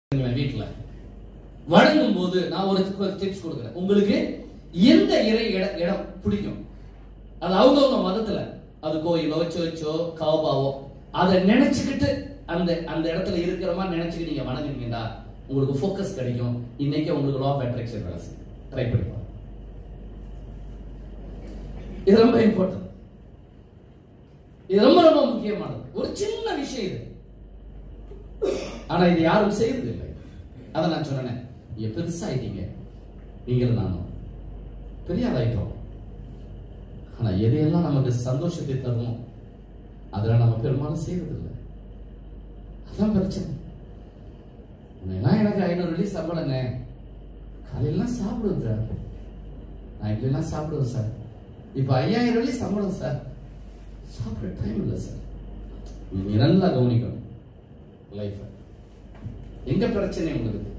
வீட்டுல வழங்கும் போது நான் ஒரு டிப்ஸ் கொடுக்குறேன் உங்களுக்கு எந்த இறை இட- இடம் பிடிக்கும் அது அவங்கவுங்க மதத்துல அது கோயிலோ சர்ச்சோ காபாவோ அதை நினைச்சுக்கிட்டு அந்த அந்த இடத்துல இருக்கிற மாதிரி நினைச்சுக்கிட்டு நீங்க வணங்குனீங்கன்னா உங்களுக்கு ஃபோக்கஸ் கிடைக்கும் இன்னைக்கு உங்களுக்கு லா ஆஃப் அட்ராக்ஷன் வேலை செய்யும் ட்ரை பண்ணி பாருங்க. இது ரொம்ப இம்பார்ட்டன்ட் இது ரொம்ப ரொம்ப முக்கியமானது ஒரு சின்ன விஷயம் இது ஆனா இது யாரும் செய்யறது இல்லை அதை நான் சொன்னேன் நீங்க பெருசாயிட்டீங்க நீங்களும் நானும் பெரிய ஆளாயிட்டோம் ஆனா எதையெல்லாம் நமக்கு சந்தோஷத்தை தருமோ அதெல்லாம் நம்ம பெரும்பாலும் செய்யறது இல்லை அதான் பிரச்சனை முன்னெல்லாம் எனக்கு ஐநூறு வெள்ளி சம்பளங்க காலையெல்லாம் சாப்பிடுவேன் சார் நான் இப்படிலாம் சாப்பிடுவேன் சார் இப்போ ஐயாயிரம் வெள்ளி சம்பளம் சார் சாப்பிட டைம் இல்லை சார் நீங்க நல்லா கவனிக்கணும் லைஃப் எங்க பிரச்சனை உங்களுக்கு